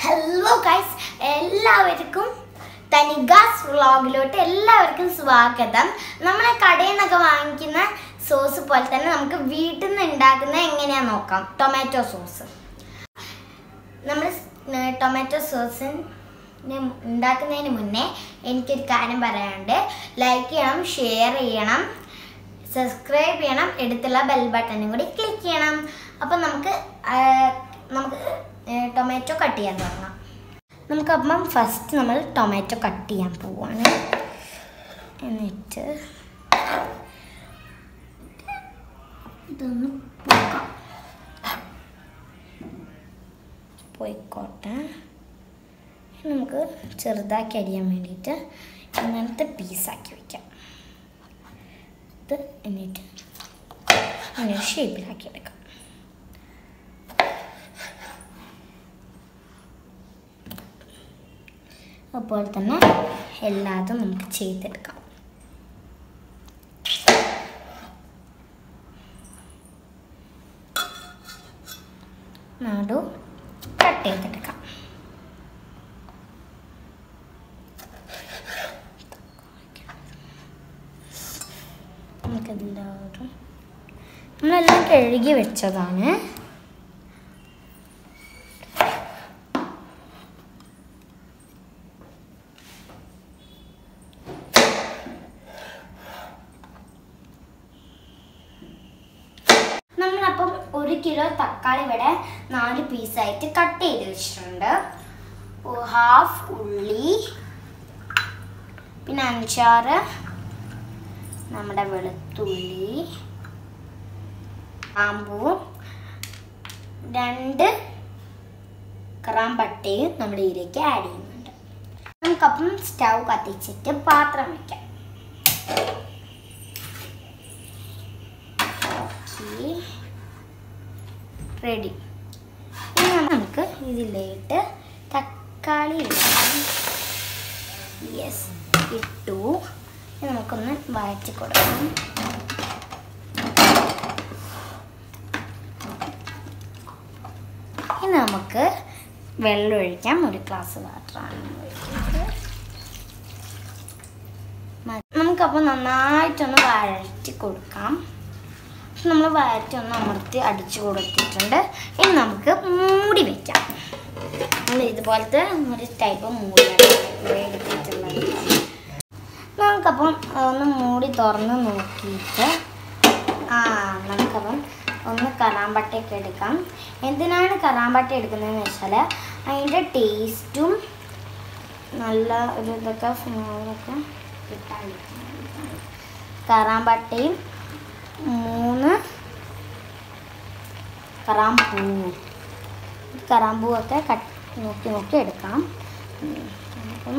Hello guys എല്ലാവർക്കും തനിഗാസ് വ്ളോഗിലോട്ട് എല്ലാവർക്കും സ്വാഗതം നമ്മളെ കടയിൽ നിന്നൊക്കെ വാങ്ങിക്കുന്ന സോസ് പോലെ തന്നെ നമുക്ക് വീട്ടിൽ നിന്ന് ഉണ്ടാക്കുന്നത് എങ്ങനെയാന്ന് നോക്കാം ടൊമാറ്റോ സോസ് നമ്മൾ ടൊമാറ്റോ സോസ് ഉണ്ടാക്കുന്നതിന് മുന്നേ എനിക്കൊരു കാര്യം പറയാനുണ്ട് ലൈക്ക് ചെയ്യണം ഷെയർ ചെയ്യണം സബ്സ്ക്രൈബ് ചെയ്യണം എടുത്തുള്ള ബെൽ ബട്ടണും കൂടി ക്ലിക്ക് ചെയ്യണം അപ്പം നമുക്ക് ആ, നമുക്ക് ടൊമാറ്റോ കട്ട് ചെയ്യാൻ തുടങ്ങാം നമുക്കപ്പം ഫസ്റ്റ് നമ്മൾ ടൊമാറ്റോ കട്ട് ചെയ്യാൻ പോവാണ് എന്നിട്ട് ഇതൊന്ന് പോക്കാം പോയിക്കോട്ടെ ഇനി നമുക്ക് ചെറുതാക്കി അരിയാൻ വേണ്ടിയിട്ട് ഇങ്ങനത്തെ പീസാക്കി വയ്ക്കാം ഇത് എന്നിട്ട് ഇങ്ങനെ ഷേപ്പിലാക്കി എടുക്കാം അതുപോലെ തന്നെ എല്ലാതും നമുക്ക് ചെയ്തെടുക്കാം നടു കട്ട് ചെയ്തെടുക്കാം നമുക്കെല്ലാവരും നമ്മളെല്ലാം കഴുകി വെച്ചതാണ് നമ്മളപ്പം ഒരു കിലോ തക്കാളി ഇവിടെ നാല് പീസായിട്ട് കട്ട് ചെയ്ത് വെച്ചിട്ടുണ്ട് ഹാഫ് ഉള്ളി പിന്നെ അഞ്ചാറ് നമ്മുടെ വെളുത്തുള്ളി കാമ്പൂ രണ്ട് കറാമ്പട്ടയും നമ്മൾ ഇതിലേക്ക് ആഡ് ചെയ്യുന്നുണ്ട് നമുക്കപ്പം സ്റ്റൗ കത്തിച്ചിട്ട് പാത്രം വയ്ക്കാം ഓക്കെ റെഡി ഇനി നമുക്ക് ഇതിലേക്ക് തക്കാളി ഇടാം യെസ് ഇട്ടു ഇനി നമുക്കൊന്ന് വഴറ്റി കൊടുക്കാം ഇനി നമുക്ക് വെള്ളം ഒഴിക്കാം ഒരു ഗ്ലാസ് വാട്ടറാണ് ഒഴിക്കുന്നത് മ- നമുക്കപ്പോൾ നന്നായിട്ടൊന്ന് വഴറ്റി കൊടുക്കാം നമ്മൾ വഴറ്റി ഒന്ന് അമർത്തി അടിച്ചു കൊടുത്തിട്ടുണ്ട് ഇനി നമുക്ക് മൂടി വെക്കാം നമ്മൾ ഇതുപോലത്തെ ഒരു ടൈപ്പ് മൂടിയാണ് എടുത്തിട്ടുള്ളത് നമുക്കപ്പം ഒന്ന് മൂടി തുറന്ന് നോക്കിയിട്ട് ആ നമുക്കപ്പം ഒന്ന് കറാമ്പട്ടയൊക്കെ എടുക്കാം എന്തിനാണ് കറാമ്പട്ട എടുക്കുന്നതെന്ന് വെച്ചാൽ അതിൻ്റെ ടേസ്റ്റും നല്ല ഒരു ഇതൊക്കെ സ്മെല്ലൊക്കെ കിട്ടാൻ കറാമ്പട്ടയും മൂന്ന് കറാമ്പൂവും കറാമ്പൂവൊക്കെ കട്ട് നോക്കി നോക്കി എടുക്കാം ഉം. അപ്പം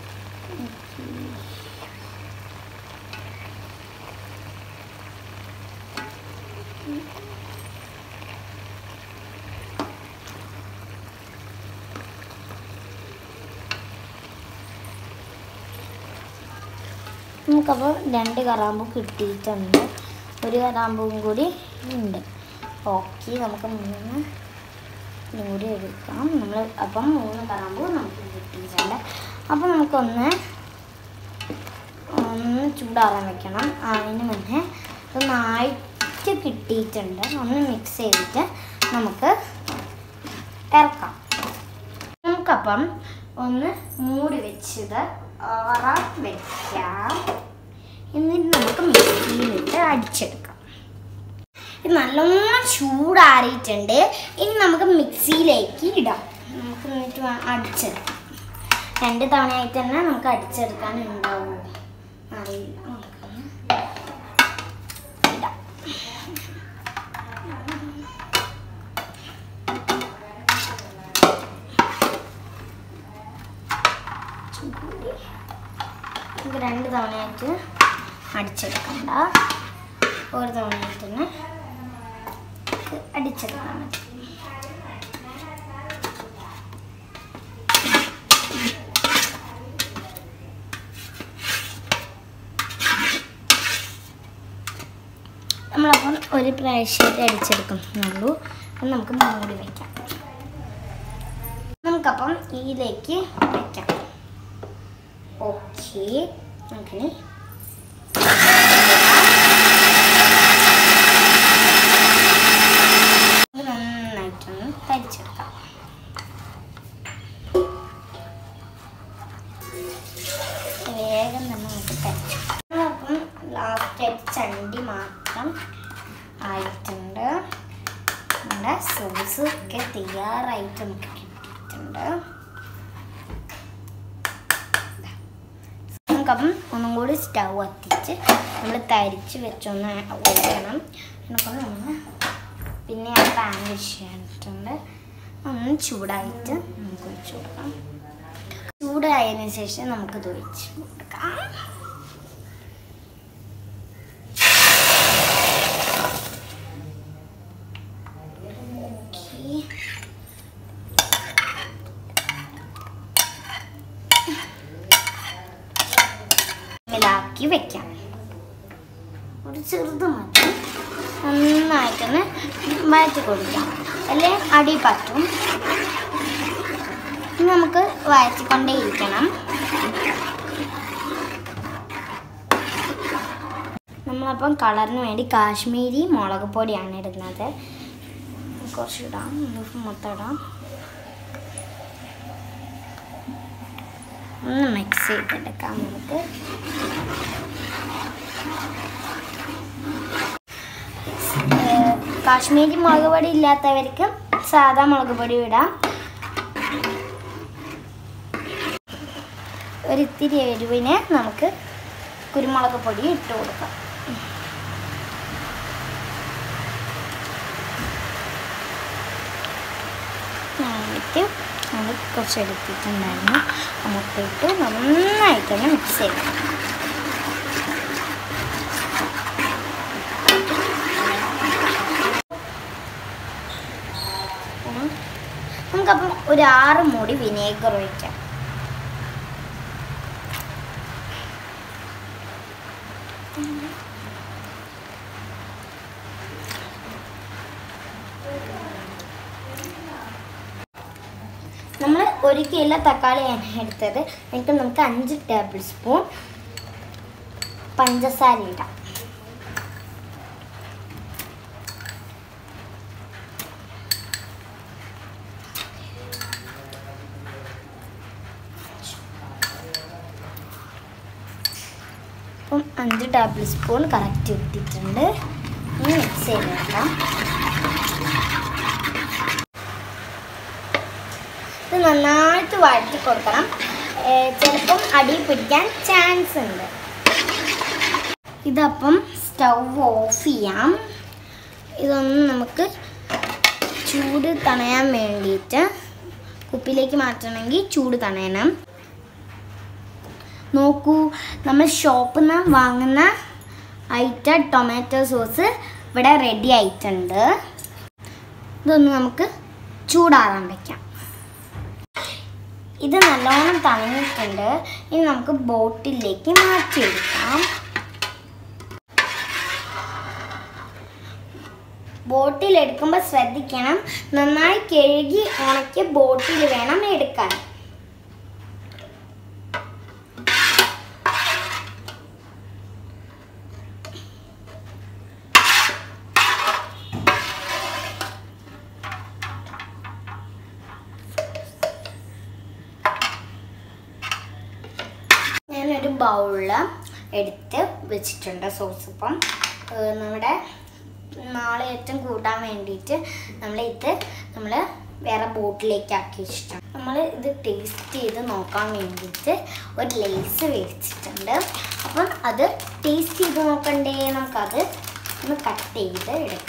നമുക്കപ്പോൾ രണ്ട് കറാമ്പൂ കിട്ടിയിട്ടുണ്ട് ഒരു കറാമ്പൂവും കൂടി ഉണ്ട് ഓക്കെ നമുക്ക് മൂന്ന് ഇതും കൂടി എടുക്കാം നമ്മൾ അപ്പം മൂന്ന് കറാമ്പൂ നമുക്ക് കിട്ടിയിട്ടുണ്ട് അപ്പം നമുക്കൊന്ന് ഒന്ന് ചൂടാറാൻ വെക്കണം അതിന് മുന്നേ ഇതൊന്നായിട്ട് കിട്ടിയിട്ടുണ്ട് ഒന്ന് മിക്സ് ചെയ്തിട്ട് നമുക്ക് ഇറക്കാം നമുക്കപ്പം ഒന്ന് മൂടി വെച്ചത് ആറാൻ വെക്കാം എന്നിട്ട് നമുക്ക് മിക്സിയിലിട്ട് അടിച്ചെടുക്കാം ഇത് നല്ലോണം ചൂടാറിയിട്ടുണ്ട് ഇനി നമുക്ക് മിക്സിയിലേക്ക് ഇടാം നമുക്ക് എന്നിട്ട് വേ- അടിച്ചെടുക്കാം രണ്ട് തവണയായിട്ട് തന്നെ നമുക്ക് അടിച്ചെടുക്കാൻ ഉണ്ടാവുമോ അറിയില്ല നമുക്കൊന്ന് ഇടാം നമുക്ക് രണ്ട് തവണയായിട്ട് അടിച്ചെടുക്കണ്ട ഒരു തവണയായിട്ട് തന്നെ നമുക്ക് അടിച്ചെടുക്കാൻ പറ്റും നമ്മളപ്പം ഒരു പ്രാവശ്യമായിട്ട് അടിച്ചെടുക്കുന്നുള്ളൂ അപ്പം നമുക്ക് മൂടി വയ്ക്കാം നമുക്ക് നമുക്കപ്പം ഇതിലേക്ക് വയ്ക്കാം ഓക്കെ നമുക്കിനി ഇത് നന്നായിട്ടൊന്ന് തരിച്ചെടുക്കാം വേഗം തന്നെ നമുക്ക് തരിച്ചെടുക്കാം അപ്പം ലാസ്റ്റായിട്ട് ചണ്ടി മാത്രം ആയിട്ടുണ്ട് നമ്മുടെ സോസ് ഒക്കെ തയ്യാറായിട്ട് നമുക്ക് കിട്ടിയിട്ടുണ്ട് നമുക്കപ്പം ഒന്നും കൂടി സ്റ്റൗ കത്തിച്ച് നമ്മൾ തരിച്ച് വെച്ചൊന്ന് ഒഴിക്കണം എന്നിപ്പം നമ്മൾ പിന്നെ ആ പാൻ വെച്ചിട്ടുണ്ട് ഒന്ന് ചൂടായിട്ട് നമുക്ക് ഒഴിച്ച് കൊടുക്കാം ചൂടായതിനു ശേഷം നമുക്കിത് ഒഴിച്ച് കൊടുക്കാം ഓക്കേ. ഇതിലാക്കി വെക്കാം ഒരു ചെറുത് മതി നന്നായിട്ടൊന്ന് വഴറ്റി കൊടുക്കാം അല്ലേ അടി പറ്റും ഇനി നമുക്ക് വഴറ്റിക്കൊണ്ടേ ഇരിക്കണം നമ്മളപ്പം കളറിന് വേണ്ടി കാശ്മീരി മുളക് പൊടിയാണ് ഇടുന്നത് കുറച്ച് ഇടാം നമുക്ക് മൊത്തം ഇടാം ഒന്ന് മിക്സ് ചെയ്തെടുക്കാം നമുക്ക് ഏഹ് കാശ്മീരി മുളക് പൊടി ഇല്ലാത്തവർക്ക് സാധാ മുളക് പൊടി ഇടാം ഒരിത്തിരി എരിവിന് നമുക്ക് കുരുമുളക് പൊടി ഇട്ട് കൊടുക്കാം എന്നിട്ട് നമ്മൾ കുറച്ച് എടുത്തിട്ടുണ്ടായിരുന്നു ആ മുട്ട ഇട്ട് നന്നായിട്ട് തന്നെ മിക്സ് ചെയ്യണം ഉം. നമുക്കപ്പം ഒരു ആറ് മൂടി വിനേഗർ ഒഴിക്കാം നമ്മൾ ഒരു കിലോ തക്കാളിയാണ് എടുത്തത് എന്നിട്ട് നമുക്ക് അഞ്ച് ടേബിൾ സ്പൂൺ പഞ്ചസാര ഇടാം അപ്പം അഞ്ച് ടേബിൾ സ്പൂൺ കറക്റ്റ് ഇട്ടിട്ടുണ്ട് ഇനി മിക്സ് ചെയ്ത് വെക്കാം ഇത് നന്നായിട്ട് വഴറ്റി കൊടുക്കണം ഏർ ചിലപ്പം അടി പിടിക്കാൻ ചാൻസ് ഉണ്ട് ഇതപ്പം സ്റ്റൗ ഓഫ് ചെയ്യാം ഇതൊന്ന് നമുക്ക് ചൂട് തണയാൻ വേണ്ടിയിട്ട് കുപ്പിയിലേക്ക് മാറ്റണമെങ്കിൽ ചൂട് തണയണം നോക്കൂ നമ്മൾ ഷോപ്പിൽ നിന്ന് വാങ്ങുന്ന ഐറ്റ ടൊമാറ്റോ സോസ് ഇവിടെ റെഡി ആയിട്ടുണ്ട് ഇതൊന്ന് നമുക്ക് ചൂടാറാൻ വയ്ക്കാം ഇത് നല്ലോണം തണഞ്ഞിട്ടുണ്ട് ഇനി നമുക്ക് ബോട്ടിലേക്ക് മാറ്റിയെടുക്കാം ബോട്ടിൽ എടുക്കുമ്പോൾ ശ്രദ്ധിക്കണം നന്നായി കഴുകി ഉണക്കി ബോട്ടിൽ വേണം എടുക്കാൻ ഞാനൊരു ബൗളിൽ എടുത്ത് വെച്ചിട്ടുണ്ട് സോസ് ഇപ്പം ഏർ നമ്മുടെ നാളെ ഏറ്റവും കൂട്ടാൻ വേണ്ടിയിട്ട് നമ്മൾ ഇത് നമ്മൾ വേറെ ബോട്ടിലേക്ക് ആക്കി വെച്ചിട്ടുണ്ട് നമ്മൾ ഇത് ടേസ്റ്റ് ചെയ്ത് നോക്കാൻ വേണ്ടിയിട്ട് ഒരു ലേസ് മേടിച്ചിട്ടുണ്ട് അപ്പം അത് ടേസ്റ്റ് ചെയ്ത് നോക്കണ്ടേ നമുക്കത് ഒന്ന് കട്ട് ചെയ്ത് എടുക്കാം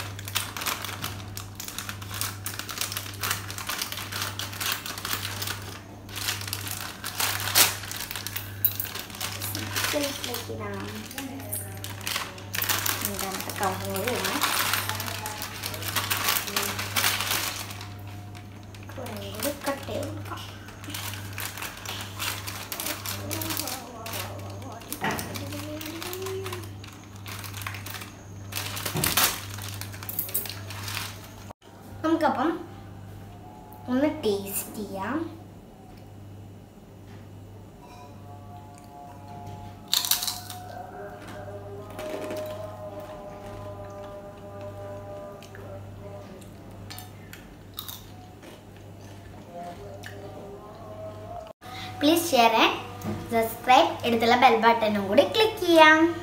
പ്ലേറ്റിലേക്ക് ഇടാം ഇങ്ങനത്തെ കവറുകൾ ഇടാം കുറേ കൂടി കട്ട് ചെയ്ത് കൊടുക്കാം നമുക്കപ്പം ഒന്ന് ടേസ്റ്റ് ചെയ്യാം ചെയ്യാം പ്ലീസ് ഷെയർ ആൻഡ് സബ്സ്ക്രൈബ് എടുത്തുള്ള ബെൽ ബട്ടണും കൂടി ക്ലിക്ക് ചെയ്യാം